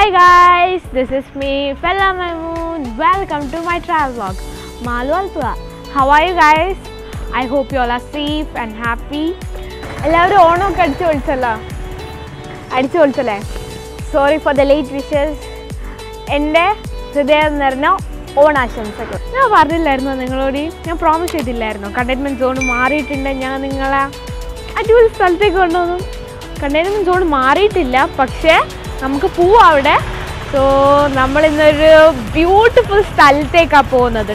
Hi guys, this is me, Fella Mahmood. Welcome to my travel vlog, Malu Altua. How are you guys? I hope you all are safe and happy. എല്ലാവരും ഓണമൊക്കെ അടിച്ചു പൊളിച്ചല്ലോ അടിച്ചു പൊളിച്ചല്ലേ sorry for the late wishes എൻ്റെ ഹൃദയം നിറഞ്ഞ ഓണാശംസകൾ ഞാൻ പറഞ്ഞില്ലായിരുന്നോ നിങ്ങളോട് ഞാൻ പ്രോമിസ് ചെയ്തില്ലായിരുന്നോ കണ്ടെയ്ൻമെൻറ്റ് സോൺ മാറിയിട്ടുണ്ട് ഞാൻ നിങ്ങളെ അടിപൊളി സ്ഥലത്തേക്ക് കൊണ്ടുവന്നു കണ്ടെയ്ൻമെൻറ്റ് സോൺ മാറിയിട്ടില്ല പക്ഷേ നമുക്ക് പോവാം അവിടെ സോ നമ്മൾ ഇന്നൊരു ബ്യൂട്ടിഫുൾ സ്ഥലത്തേക്കാണ് പോകുന്നത്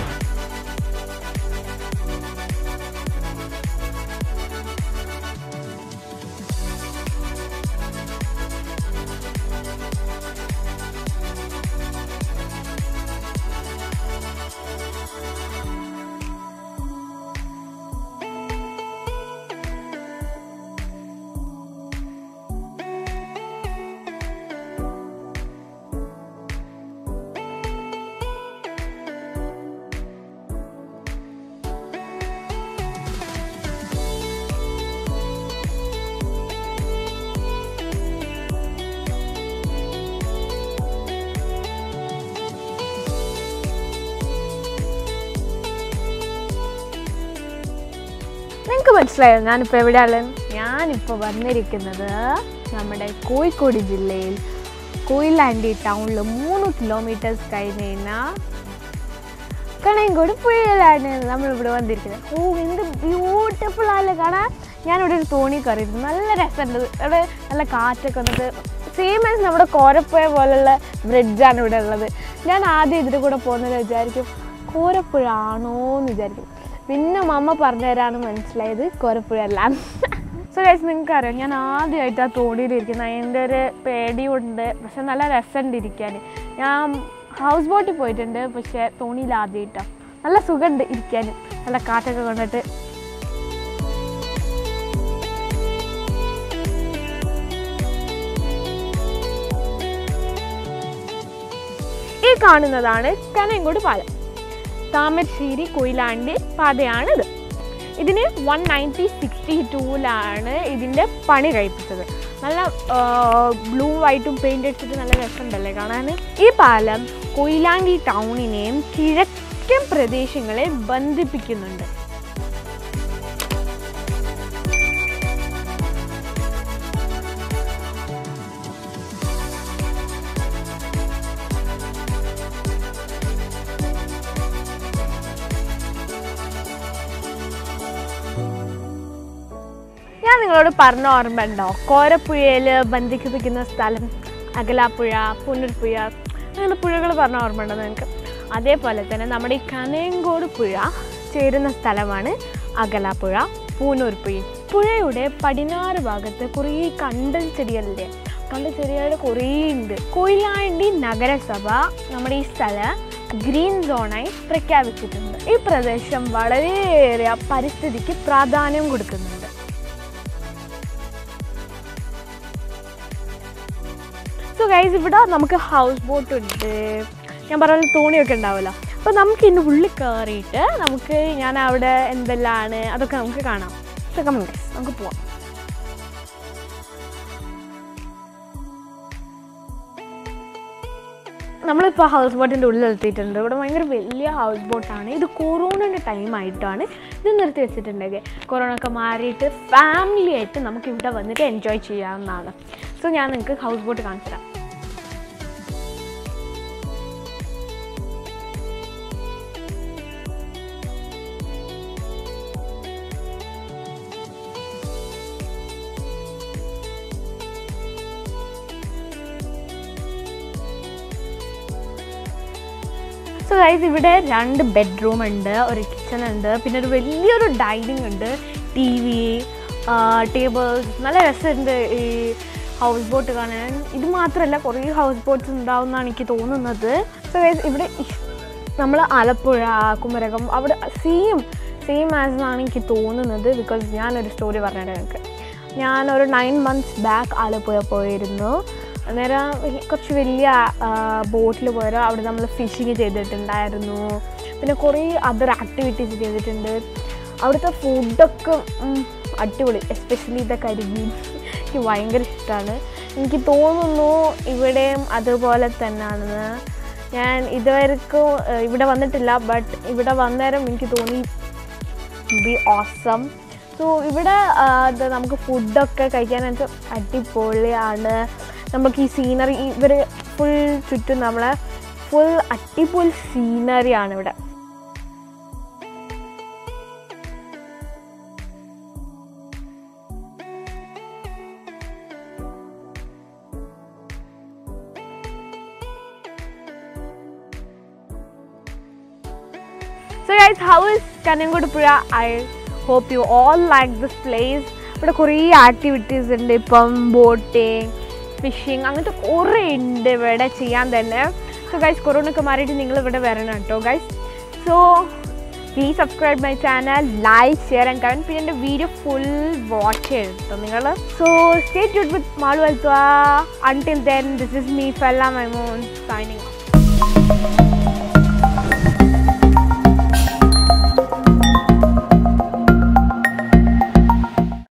നിങ്ങൾക്ക് മനസ്സിലായോ ഞാനിപ്പോൾ എവിടെയാണ് ഞാനിപ്പോൾ വന്നിരിക്കുന്നത് നമ്മുടെ കോഴിക്കോട് ജില്ലയിൽ കൊയിലാണ്ടി ടൗണിൽ മൂന്ന് കിലോമീറ്റേഴ്സ് കഴിഞ്ഞ് കഴിഞ്ഞാൽ കണയങ്കോട് പുഴയിലാണ് നമ്മളിവിടെ വന്നിരിക്കുന്നത് ഓ എന്ത് ബ്യൂട്ടിഫുൾ ആണല്ലേ കാണാൻ ഞാനിവിടെ ഒരു തോണി കയറിയിരുന്നു നല്ല രസമുണ്ട് ഇവിടെ നല്ല കാറ്റൊക്കെ വന്നിട്ട് സെയിം ആസ് നമ്മുടെ കോരപ്പുഴ പോലുള്ള ബ്രിഡ്ജാണ് ഇവിടെ ഉള്ളത് ഞാൻ ആദ്യം ഇതിൻ്റെ കൂടെ പോകുന്നത് വിചാരിക്കും കോരപ്പുഴ ആണോ എന്ന് വിചാരിക്കും പിന്നെ മമ്മ പറഞ്ഞു തരാണ് മനസ്സിലായത് കോരപ്പുഴ അല്ല സോ ഗൈസ് നിങ്ങൾക്ക് അറിയാം ഞാൻ ആദ്യമായിട്ട് ആ തോണിയിലിരിക്കുന്നത് അതിൻ്റെ ഒരു പേടിയുണ്ട് പക്ഷെ നല്ല രസമുണ്ട് ഇരിക്കാൻ ഞാൻ ഹൗസ് ബോട്ടിൽ പോയിട്ടുണ്ട് പക്ഷേ തോണിയിൽ ആദ്യമായിട്ടാണ് നല്ല സുഖമുണ്ട് ഇരിക്കാൻ നല്ല കാറ്റൊക്കെ കൊണ്ടിട്ട് ഈ കാണുന്നതാണ് കനയങ്കോട് പാലം താമരശ്ശേരി കൊയിലാണ്ടി പാതയാണിത് ഇതിന് വൺ നയൻറ്റി സിക്സ്റ്റി ടൂവിലാണ് ഇതിൻ്റെ പണി കഴിപ്പിച്ചത് നല്ല ബ്ലൂ വൈറ്റും പെയിൻ്റ് അടിച്ചിട്ട് നല്ല രസമുണ്ടല്ലേ കാണാൻ ഈ പാലം കൊയിലാണ്ടി ടൗണിനെയും കിഴക്കൻ പ്രദേശങ്ങളെ ബന്ധിപ്പിക്കുന്നുണ്ട് ഞാൻ നിങ്ങളോട് പറഞ്ഞ ഓർമ്മയുണ്ടോ കോരപ്പുഴയിൽ ബന്ധിപ്പിക്കുന്ന സ്ഥലം അകലാപ്പുഴ പുനർപ്പുഴ അങ്ങനെ പുഴകൾ പറഞ്ഞ ഓർമ്മയുണ്ടോ നിങ്ങൾക്ക് അതേപോലെ തന്നെ നമ്മുടെ ഈ കനയങ്കോട് പുഴ ചേരുന്ന സ്ഥലമാണ് അകലാപ്പുഴ പൂനൂർപ്പുഴ പുഴയുടെ പടിഞ്ഞാറ് ഭാഗത്ത് കുറേ കണ്ടൽ ചെടികളില്ലേ കണ്ടൽ ചെടികൾ കുറേ ഉണ്ട് കൊയിലാണ്ടി നഗരസഭ നമ്മുടെ ഈ സ്ഥലം ഗ്രീൻ സോണായി പ്രഖ്യാപിച്ചിട്ടുണ്ട് ഈ പ്രദേശം വളരെയേറെ പരിസ്ഥിതിക്ക് പ്രാധാന്യം കൊടുക്കുന്നുണ്ട് സോ ഗൈസ് ഇവിടെ നമുക്ക് ഹൗസ് ബോട്ട് ഉണ്ട് ഞാൻ പറഞ്ഞ തോണിയൊക്കെ ഉണ്ടാവുമല്ലോ അപ്പോൾ നമുക്ക് ഇതിൻ്റെ ഉള്ളിൽ കയറിയിട്ട് നമുക്ക് ഞാൻ അവിടെ എന്തെല്ലാമാണ് അതൊക്കെ നമുക്ക് കാണാം സോ കമൺ ഗൈസ് നമുക്ക് പോവാം നമ്മളിപ്പോൾ ഹൗസ് ബോട്ടിൻ്റെ ഉള്ളിൽ എത്തിയിട്ടുണ്ട് ഇവിടെ ഭയങ്കര വലിയ ഹൗസ് ബോട്ടാണ് ഇത് കൊറോണയുടെ ടൈമായിട്ടാണ് ഇത് നിർത്തി വെച്ചിട്ടുണ്ടെങ്കിൽ കൊറോണ ഒക്കെ മാറിയിട്ട് ഫാമിലി ആയിട്ട് നമുക്ക് ഇവിടെ വന്നിട്ട് എൻജോയ് ചെയ്യാവുന്നതാണ് സോ ഞാൻ നിങ്ങൾക്ക് ഹൗസ് ബോട്ട് കാണിച്ചു തരാം സോ ഗൈസ് ഇവിടെ രണ്ട് ബെഡ്റൂം ഉണ്ട് ഒരു കിച്ചൺ ഉണ്ട് പിന്നെ ഒരു വലിയൊരു ഡൈനിങ് ഉണ്ട് ടി വി ടേബിൾസ് നല്ല രസമുണ്ട് ഈ ഹൗസ് ബോട്ട് കാണാൻ ഇത് മാത്രമല്ല കുറേ ഹൗസ് ബോട്ട്സ് ഉണ്ടാവുമെന്നാണ് എനിക്ക് തോന്നുന്നത് സോ ഗൈസ് ഇവിടെ നമ്മൾ ആലപ്പുഴ കുമരകം അവിടെ സെയിം സെയിം ആസ് എന്നാണ് എനിക്ക് തോന്നുന്നത് ബിക്കോസ് ഞാനൊരു സ്റ്റോറി പറഞ്ഞിട്ട് നിങ്ങൾക്ക് ഞാനൊരു നയൻ മന്ത്സ് ബാക്ക് ആലപ്പുഴ പോയിരുന്നു അന്നേരം ഈ കുറച്ച് വലിയ ബോട്ടിൽ പോയാൽ അവിടെ നമ്മൾ ഫിഷിങ് ചെയ്തിട്ടുണ്ടായിരുന്നു പിന്നെ കുറേ അതർ ആക്ടിവിറ്റീസ് ചെയ്തിട്ടുണ്ട് അവിടുത്തെ ഫുഡൊക്കെ ഉം, അടിപൊളി എസ്പെഷ്യലി ദ കരിമീൻ എനിക്ക് ഭയങ്കര ഇഷ്ടമാണ് എനിക്ക് തോന്നുന്നു ഇവിടെയും അതുപോലെ തന്നെയാണെന്ന് ഞാൻ ഇതുവരെക്കും ഏഹ്, ഇവിടെ വന്നിട്ടില്ല ബട്ട് ഇവിടെ വന്നേരം എനിക്ക് തോന്നി ബി ഓസം സോ ഇവിടെ ആ, ഇത് നമുക്ക് ഫുഡൊക്കെ കഴിക്കാനായിട്ട് അടിപൊളിയാണ് നമുക്ക് ഈ സീനറി ഇവർ ഫുൾ ചുറ്റും നമ്മളെ ഫുൾ അടിപൊളി സീനറിയാണ് ഇവിടെ So guys, how is Kanyangodupura? I hope you all like this place. ഇവിടെ കുറേ ആക്ടിവിറ്റീസ് ഉണ്ട് ഇപ്പം ബോട്ടിങ് ഫിഷിങ് അങ്ങനത്തെ കുറേ ഉണ്ട് ഇവിടെ ചെയ്യാൻ തന്നെ സോ ഗൈസ് കൊറോണ ഒക്കെ മാറിയിട്ട് നിങ്ങൾ ഇവിടെ വരണം കേട്ടോ guys so please subscribe my channel like share and comment പിന്നെ എൻ്റെ വീഡിയോ ഫുൾ വാച്ച് ചെയ്തിട്ടോ നിങ്ങൾ സോ സ്റ്റേ ട്യൂഡ് വിത്ത് മാളു അൽത്വ until then this is me ഫെല്ല മൈ മോൻ സൈനിങ്